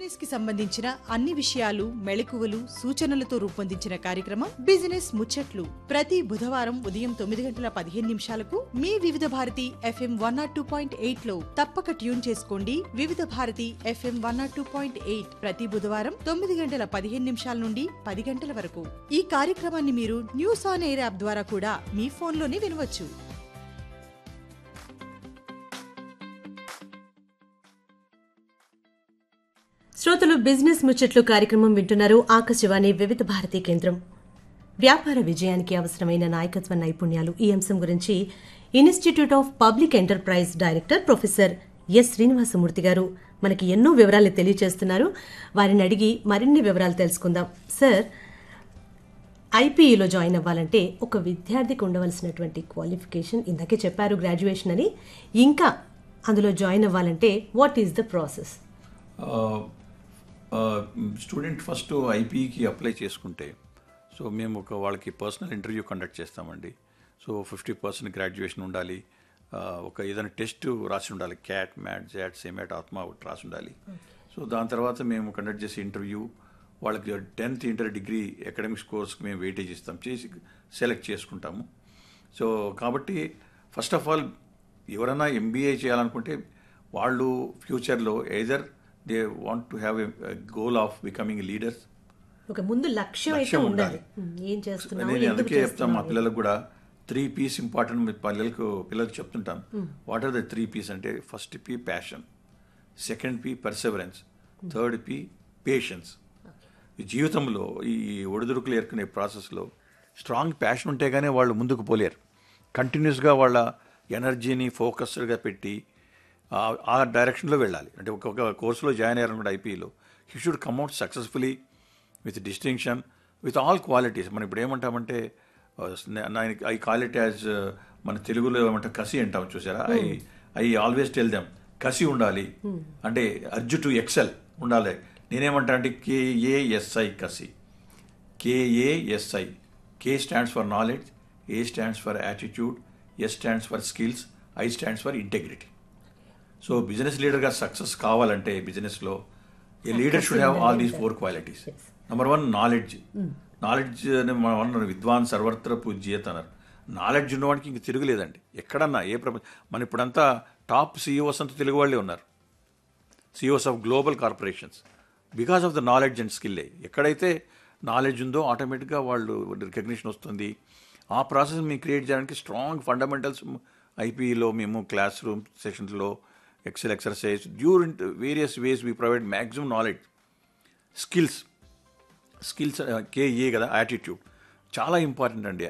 Business కి సంబంధించిన అన్ని విషయాలు మెళకువలు సూచనలతో రూపొందించిన కార్యక్రమం బిజినెస్ ముచ్చట్లు ప్రతి బుధవారం ఉదయం తొమ్మిది గంటల పదిహేను నిమిషాలకు మీ Vividh Bharati FM one nought two point eight లో తప్పక ట్యూన్ చేసుకోండి Vividh Bharati FM one nought two point eight ప్రతి బుధవారం తొమ్మిది గంటల పదిహేను నిమిషాల నుండి పది గంటల వరకు ఈ కార్యక్రమాన్ని మీరు న్యూస్ ఆన్ ఎయిర్ యాప్ ద్వారా కూడా మీ ఫోన్లోనే వినవచ్చు శ్రోతలు బిజినెస్ ముచ్చట్లు కార్యక్రమం వింటున్నారు ఆకాశవాణి వివిధ భారతీ కేంద్రం వ్యాపార విజయానికి అవసరమైన నాయకత్వ నైపుణ్యాలు ఈ అంశం గురించి Institute of Public Enterprise director professor S Srinivasamurthy garu మనకి ఎన్నో వివరాలు తెలియజేస్తున్నారు వారిని అడిగి మరిన్ని వివరాలు తెలుసుకుందాం సార్ ఐపీఈలో జాయిన్ అవ్వాలంటే ఒక విద్యార్థికి ఉండవలసినటువంటి క్వాలిఫికేషన్ ఇందాకే చెప్పారు గ్రాడ్యుయేషన్ అని ఇంకా అందులో జాయిన్ అవ్వాలంటే what is the process student first ఐపీకి అప్లై చేసుకుంటే సో మేము ఒక వాళ్ళకి పర్సనల్ ఇంటర్వ్యూ కండక్ట్ చేస్తామండి సో ఫిఫ్టీ పర్సెంట్ గ్రాడ్యుయేషన్ ఉండాలి ఆ, ఒక ఏదైనా టెస్ట్ రాసి ఉండాలి క్యాట్ మ్యాట్ జాట్ సెమాట్ ఆత్మ ఒకటి రాసి ఉండాలి సో దాని తర్వాత మేము కండక్ట్ చేసే ఇంటర్వ్యూ వాళ్ళకి టెన్త్ ఇంటర్ డిగ్రీ అకాడమిక్స్ కోర్స్కి మేము వెయిటేజ్ ఇస్తాం చేసి సెలెక్ట్ చేసుకుంటాము సో కాబట్టి ఫస్ట్ ఆఫ్ ఆల్ ఎవరైనా ఎంబీఏ చేయాలనుకుంటే వాళ్ళు ఫ్యూచర్లో either they want to have a goal of becoming leaders ఒక ముందు లక్ష్యం అయితే లక్ష్యం ఉండాలి ఉండాలి. ఉమ్, ఏం చేస్తున్నావు నేను ఎందుకు అందుకే చెప్తాను మా చేస్తున్నావు? పిల్లలకు కూడా త్రీ పీస్ ఇంపార్టెంట్ మీ పిల్లలకు పిల్లలకు చెప్తుంటాను what are the three P's అంటే first P passion second P perseverance third P patience ఈ జీవితంలో ఈ ఒడిదుడుకులు ఏర్కొనే ప్రాసెస్లో స్ట్రాంగ్ ప్యాషన్ ఉంటే కానీ వాళ్ళు ముందుకు పోలేరు కంటిన్యూస్గా వాళ్ళ ఎనర్జీని ఫోకస్డ్గా పెట్టి ఆ- ఆ డైరెక్షన్లో వెళ్ళాలి అంటే ఒక ఒక కోర్సులో జాయిన్ అయ్యారు కూడా ఐపీలో he should come out successfully with distinction with all qualities మనం ఇప్పుడు ఏమంటామంటే ఐ కాల్ ఇట్ యాజ్ మన తెలుగులో ఏమంటాం కసి అంటాం చూసారా I I always tell them కసి ఉండాలి అంటే అర్జు టు ఎక్సెల్ ఉండాలి నేనేమంటా అంటే కేఏఎస్ఐ కసి KASI K stands for knowledge A stands for attitude S stands for skills I stands for integrity so business లీడర్గా సక్సెస్ కావాలంటే బిజినెస్లో a leader should have all these four qualities number one knowledge knowledge అని మనం అన్నాం విద్వాన్ సర్వత్ర పూజ్యత అన్నారు knowledge ఉన్నవాడికి ఇంక తిరుగులేదండి ఎక్కడన్నా ఏ ప్రపంచం మన ఇప్పుడంతా టాప్ సీఈఓస్ అంతా తెలుగు వాళ్ళే ఉన్నారు CEOs of global corporations because of the knowledge and skill ఎక్కడైతే నాలెడ్జ్ ఉందో ఆటోమేటిక్గా వాళ్ళు రికగ్నిషన్ వస్తుంది ఆ ప్రాసెస్ మేము క్రియేట్ చేయడానికి స్ట్రాంగ్ ఫండమెంటల్స్ ఐపీలో మేము క్లాస్ రూమ్ సెషన్స్లో excel exercise during various ways we provide maximum knowledge skills skills KA కదా యాటిట్యూడ్ చాలా ఇంపార్టెంట్ అండి